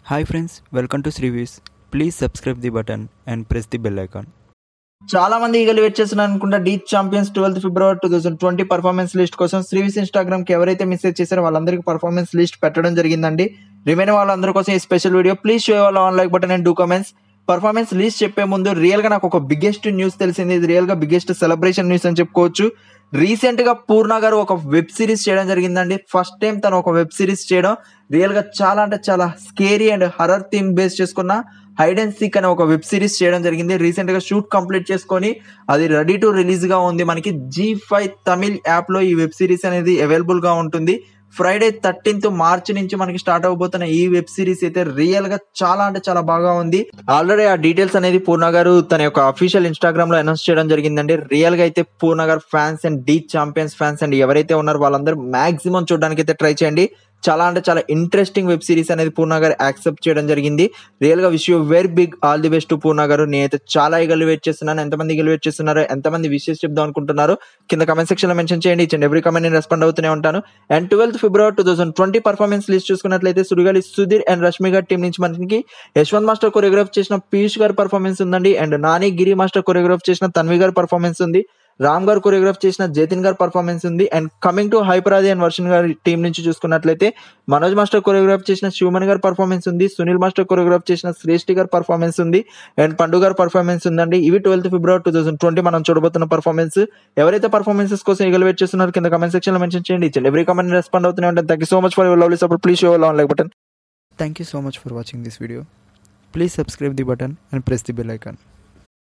Hi friends, welcome to Srivis. Please subscribe the button and press the bell icon. చాలా మంది ఈగలు wait చేస్తున్నారు అనుకుంటా Dhee champions twelfth February two thousand twenty performance list కోసం శ్రీవిస్ Instagram కి ఎవరైతే మెసేజ్ చేశారో వాళ్ళందరికీ పర్ఫార్మెన్స్ లిస్ట్ పెట్టడం జరిగిందండి రిమైన్ వాళ్ళందరి కోసం ఈ స్పెషల్ వీడియో ప్లీజ్ షో వాళ్ళ on like button and do comments performance list చెప్పే ముందు రియల్ గా నాకు ఒక బిగ్గెస్ట్ న్యూస్ తెలిసింది ఇది రియల్ గా బిగ్గెస్ట్ సెలబ్రేషన్ న్యూస్ అని చెప్పుకోవచ్చు రీసెంట్ గా పూర్ణ గారు ఒక వెబ్ సిరీస్ చేయడం జరిగిందండి ఫస్ట్ టైం తను ఒక వెబ్ సిరీస్ చేయడం రియల్ గా చాలా అంటే చాలా scary and horror theme base చేసుకున్న హైడ్ అండ్ సీక్ అనే ఒక వెబ్ సిరీస్ చేయడం జరిగింది రీసెంట్ గా షూట్ కంప్లీట్ చేసుకొని అది రెడీ టు రిలీజ్ గా ఉంది మనకి జీ ఫైవ్ తమిళ్ యాప్ లో ఈ వెబ్ సిరీస్ అనేది అవైలబుల్ గా ఉంటుంది ఫ్రైడే థర్టీన్త్ మార్చ్ నుంచి మనకి స్టార్ట్ అవబోతున్న ఈ వెబ్ సిరీస్ అయితే రియల్ గా చాలా అంటే చాలా బాగా ఉంది ఆల్రెడీ ఆ డీటెయిల్స్ అనేది పూర్ణ గారు తన యొక్క అఫీషియల్ ఇన్స్టాగ్రామ్ లో అనౌన్స్ చేయడం జరిగిందండి రియల్ గా అయితే Purna garu fans and Dhee champions fans and ఎవరైతే ఉన్నారో వాళ్ళందరూ మాక్సిమం చూడడానికి అయితే ట్రై చేయండి చాలా అంటే చాలా ఇంట్రెస్టింగ్ వెబ్ సిరీస్ అనేది పూర్ణ గారు యాక్సెప్ట్ చేయడం జరిగింది రియల్ గా wish you very big all the best Purna garu నేనైతే చాలా ఈగలు వెయిట్ చేస్తున్నాను ఎంతమంది ఈగలు వెయిట్ చేస్తున్నారో ఎంతమంది విషెస్ చెప్దాం అనుకుంటున్నారు కింద కమెంట్ సెక్షన్ లో మెన్షన్ చేయండి ఇచ్చి ఎవ్రీ కమెంట్ నేను రెస్పాండ్ అవుతూనే ఉంటాను and twelfth February two thousand twenty performance list చూసుకున్నట్లయితే సుడిగాలి సుధీర్ అండ్ రష్మి గారి టీం నుంచి మనకి యశ్వంత్ మాస్టర్ కొరియోగ్రాఫ్ చేసిన పీయూష్ గారి పర్ఫార్మెన్స్ ఉందండి and Nani Giri master choreograph చేసిన తన్వి గారి పర్ఫార్మెన్స్ ఉంది రామ్ గారు కొరియోగ్రాఫ్ చేసిన జతిన్ గారి పర్ఫార్మెన్స్ ఉంది అండ్ కమింగ్ టు హైపరాది అండ్ వర్షన్ గారి టీం నుంచి చూసుకున్నట్లయితే మనోజ్ మాస్టర్ కొరియోగ్రాఫ్ చేసిన శివమణి గారి పర్ఫార్మెన్స్ ఉంది సునీల్ మాస్టర్ కొరియోగ్రాఫ్ చేసిన శ్రేష్ఠి గారి పర్ఫార్మెన్స్ ఉంది అండ్ పండు గారి పర్ఫార్మెన్స్ ఉందండి ఇవి twelfth February two thousand twenty మనం చూడబోతున్న పర్ఫార్మెన్స్ ఎవరైతే పర్ఫార్మెన్సెస్ కోసం ఎగలవేట్ చేస్తున్నారు కింద కమెంట్ సెక్షన్ లో మెన్షన్ చేయండి ఇచ్చండి ఎవ్రీ కమెంట్ రెస్పాండ్ అవుతూనే ఉంటాను thank you so much for your lovely support please show on like button Thank you so much for watching this video. Please subscribe the button and press the bell icon.